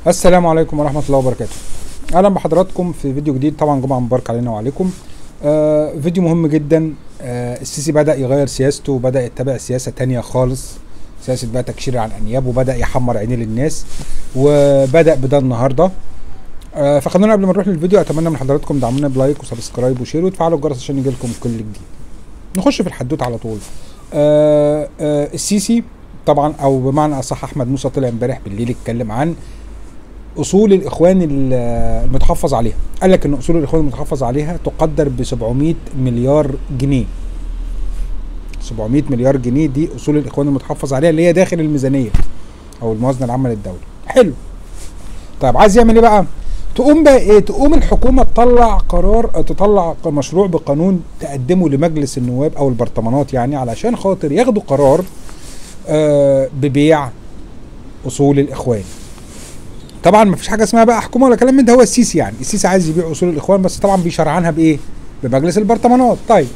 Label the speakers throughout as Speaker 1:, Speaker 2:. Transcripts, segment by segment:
Speaker 1: السلام عليكم ورحمة الله وبركاته أهلا بحضراتكم في فيديو جديد طبعا جمعة مبارك علينا وعليكم آه فيديو مهم جدا آه السيسي بدأ يغير سياسته وبدأ يتبع سياسة تانية خالص سياسة بقى تكشير عن أنياب وبدأ يحمر عينيه للناس وبدأ بده النهاردة آه فخلونا قبل ما نروح للفيديو أتمنى من حضراتكم دعمونا بلايك وسبسكرايب وشير وتفعلوا الجرس عشان يجيلكم كل جديد نخش في الحدوت على طول آه آه السيسي طبعا او بمعنى اصح احمد موسى طلع امبارح بالليل اتكلم عن اصول الاخوان ال- المتحفظ عليها قال لك ان اصول الاخوان المتحفظ عليها تقدر ب 700 مليار جنيه 700 مليار جنيه دي اصول الاخوان المتحفظ عليها اللي هي داخل الميزانيه او الموازنه العامه للدوله حلو طيب عايز يعمل ايه بقى تقوم بقى ايه تقوم الحكومه تطلع قرار تطلع مشروع بقانون تقدمه لمجلس النواب او البرطمانات يعني علشان خاطر ياخدوا قرار آه ببيع اصول الاخوان طبعا ما فيش حاجه اسمها بقى حكومه ولا كلام من ده هو السيسي يعني السيسي عايز يبيع اصول الاخوان بس طبعا بيشرعنها بايه بمجلس البرطمانات طيب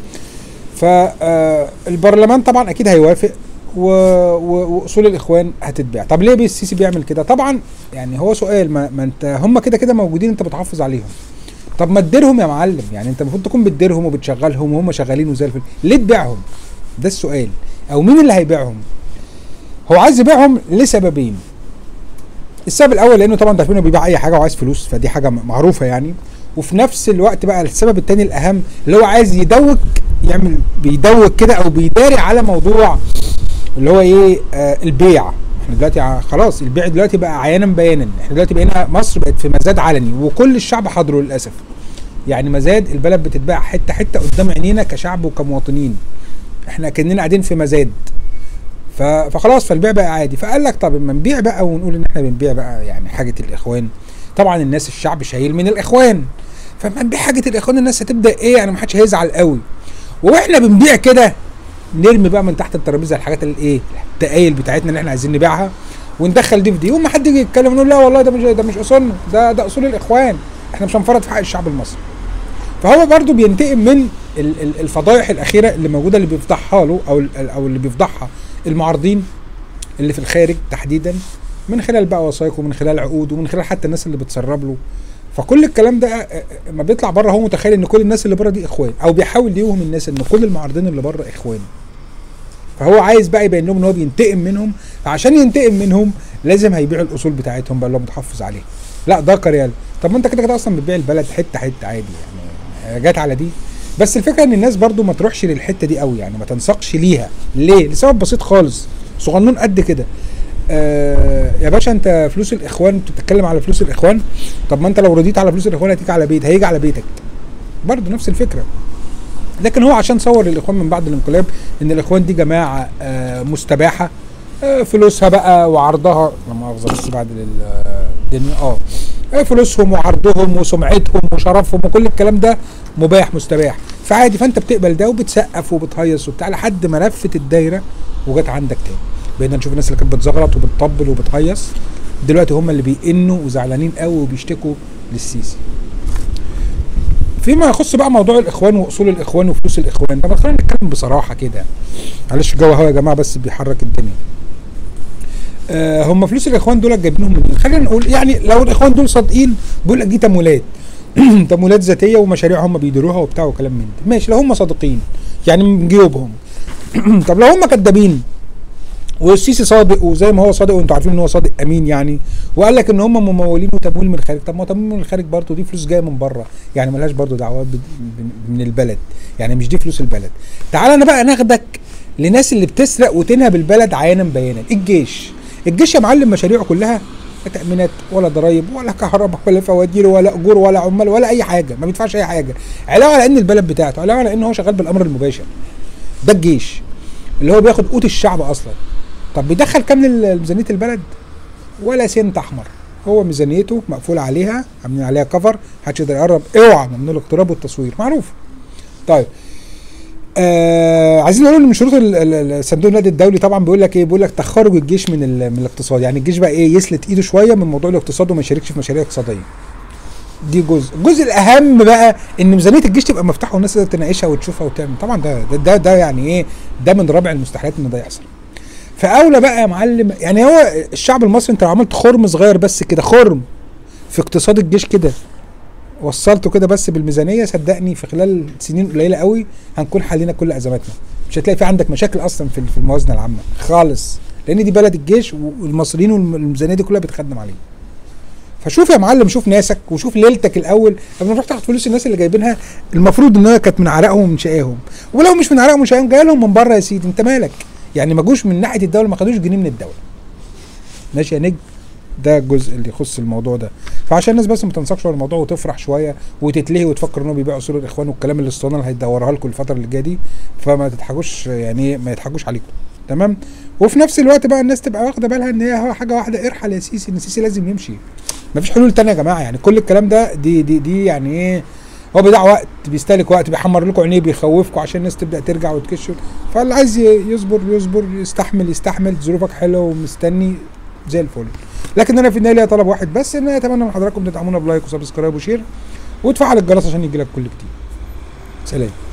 Speaker 1: فالبرلمان طبعا اكيد هيوافق و... و... واصول الاخوان هتتباع طب ليه بي- السيسي بيعمل كده طبعا يعني هو سؤال ما, ما انت هم كده كده موجودين انت بتحافظ عليهم طب ما تديرهم يا معلم يعني انت المفروض تكون بتديرهم وبتشغلهم وهم شغالين وزي الفل ليه تبيعهم ده السؤال او مين اللي هيبيعهم هو عايز يبيعهم لسببين السبب الاول لانه طبعا ده عارفين انه بيبيع اي حاجه وعايز فلوس فدي حاجه م- معروفه يعني وفي نفس الوقت بقى السبب الثاني الاهم اللي هو عايز يدوك يعمل بيدوك كده او بيداري على موضوع اللي هو ايه آه البيع احنا دلوقتي ع- خلاص البيع دلوقتي بقى عيانا بيانا احنا دلوقتي بقينا مصر بقت في مزاد علني وكل الشعب حاضره للاسف يعني مزاد البلد بتتباع حته حته قدام عينينا كشعب وكمواطنين احنا كاننا قاعدين في مزاد ف- فخلاص فالبيع بقى عادي فقال لك طب اما نبيع بقى ونقول ان احنا بنبيع بقى يعني حاجه الاخوان طبعا الناس الشعب شايل من الاخوان فما نبيع حاجه الاخوان الناس هتبدا ايه يعني ما حدش هيزعل قوي واحنا بنبيع كده نرمي بقى من تحت الترابيزه الحاجات الايه التقايل بتاعتنا اللي احنا عايزين نبيعها وندخل دي في دي يوم ما حد يجي يتكلم نقول لا والله ده مش ده مش اصولنا ده ده اصول الاخوان احنا مش هنفرط في حق الشعب المصري فهو برضو بينتقم من ال- ال- الفضائح الاخيره اللي موجوده اللي بيفضحها له او ال- او اللي بيفضحها المعارضين اللي في الخارج تحديدا من خلال بقى وثائق ومن خلال عقود ومن خلال حتى الناس اللي بتسرب له فكل الكلام ده آه، آه، ما بيطلع بره هو متخيل ان كل الناس اللي بره دي اخوان او بيحاول يوهم الناس ان كل المعارضين اللي بره اخوان فهو عايز بقى يبين لهم ان هو بينتقم منهم فعشان ينتقم منهم لازم هيبيعوا الاصول بتاعتهم بقى اللي هو متحفظ عليها لا ده كريال طب ما انت كده كده اصلا بتبيع البلد حته حته عادي يعني جت على دي بس الفكره ان الناس برضو ما تروحش للحته دي قوي يعني ما تنساقش ليها ليه لسبب بسيط خالص صغنون قد كده آه يا باشا انت فلوس الاخوان انت بتتكلم على فلوس الاخوان طب ما انت لو رضيت على فلوس الاخوان هتيجي على بيت هيجي على بيتك برضو نفس الفكره لكن هو عشان صور للاخوان من بعد الانقلاب ان الاخوان دي جماعه آه مستباحه آه فلوسها بقى وعرضها لا مؤاخذه بس بعد ال- الدنيا اه آه، فلوسهم وعرضهم وسمعتهم وشرفهم وكل الكلام ده مباح مستباح فعادي فانت بتقبل ده وبتسقف وبتهيص وبتاع لحد ما لفت الدايره وجت عندك تاني بقينا نشوف الناس اللي كانت بتزغرط وبتطبل وبتهيص دلوقتي هم اللي بيئنوا وزعلانين قوي وبيشتكوا للسيسي فيما يخص بقى موضوع الاخوان واصول الاخوان وفلوس الاخوان طب خلينا نتكلم بصراحه كده معلش الجو هوا يا جماعه بس بيحرك الدنيا آه هم فلوس الاخوان دول جايبينهم منين خلينا نقول يعني لو الاخوان دول صادقين بيقول لك دي تمويلات تمويلات ذاتيه ومشاريع هم بيديروها وبتاع وكلام من ده ماشي لو هم صادقين يعني من جيوبهم طب لو هم كدابين والسيسي صادق وزي ما هو صادق وانتوا عارفين ان هو صادق امين يعني وقال لك ان هم ممولين وتمويل من الخارج طب ما هو تمويل من الخارج برضه دي فلوس جايه من بره يعني ملهاش برضه دعوه ب- ب- من البلد يعني مش دي فلوس البلد تعال انا بقى ناخدك لناس اللي بتسرق وتنهب البلد عيانا بيانا الجيش الجيش يا معلم مشاريعه كلها لا تامينات ولا ضرايب ولا كهرباء ولا فواتير ولا اجور ولا عمال ولا اي حاجه ما بيدفعش اي حاجه علاوه على ان البلد بتاعته علاوه على ان هو شغال بالامر المباشر ده الجيش اللي هو بياخد قوت الشعب اصلا طب بيدخل كام لميزانيه البلد ولا سنت احمر هو ميزانيته مقفول عليها عاملين عليها كفر محدش يقدر يقرب اوعى ممنوع الاقتراب والتصوير معروف طيب آه عايزين نقول ان من شروط ال- ال- ال- صندوق النقد الدولي طبعا بيقول لك ايه بيقول لك تخرج الجيش من ال- من الاقتصاد يعني الجيش بقى ايه يسلت ايده شويه من موضوع الاقتصاد وما يشاركش في مشاريع اقتصاديه دي جزء الجزء الاهم بقى ان ميزانيه الجيش تبقى مفتوحه والناس تقدر تناقشها وتشوفها وتعمل طبعا ده ده ده, ده يعني ايه ده من رابع المستحيلات ان ده يحصل فاولى بقى يا معلم يعني هو الشعب المصري انت لو عملت خرم صغير بس كده خرم في اقتصاد الجيش كده وصلته كده بس بالميزانيه صدقني في خلال سنين قليله قوي هنكون حلينا كل ازماتنا مش هتلاقي في عندك مشاكل اصلا في في الموازنه العامه خالص لان دي بلد الجيش والمصريين والميزانيه دي كلها بتخدم عليه فشوف يا معلم شوف ناسك وشوف ليلتك الاول قبل ما تروح تاخد فلوس الناس اللي جايبينها المفروض ان هي كانت من عرقهم ومن شقاهم ولو مش من عرقهم ومن شقاهم جاي لهم من بره يا سيدي انت مالك يعني ما جوش من ناحيه الدوله ما خدوش جنيه من الدوله ماشي يا نجم ده الجزء اللي يخص الموضوع ده فعشان الناس بس ما تنساقش ورا الموضوع وتفرح شويه وتتلهي وتفكر انهم بيبيعوا صور الاخوان والكلام اللي الاسطوانه اللي هيدورها لكم الفتره اللي جايه دي فما تضحكوش يعني ما يضحكوش عليكم تمام وفي نفس الوقت بقى الناس تبقى واخده بالها ان هي هو حاجه واحده ارحل يا سيسي ان سيسي لازم يمشي مفيش حلول تانية يا جماعه يعني كل الكلام ده دي دي دي يعني ايه هو بيضيع وقت بيستهلك وقت بيحمر لكم عينيه بيخوفكم عشان الناس تبدا ترجع وتكش فاللي عايز يصبر يصبر يستحمل يستحمل ظروفك حلوه ومستني زي الفل لكن انا في النهايه ليا طلب واحد بس ان انا اتمنى من حضراتكم تدعمونا بلايك وسبسكرايب وشير وتفعل الجرس عشان يجي لك كل جديد سلام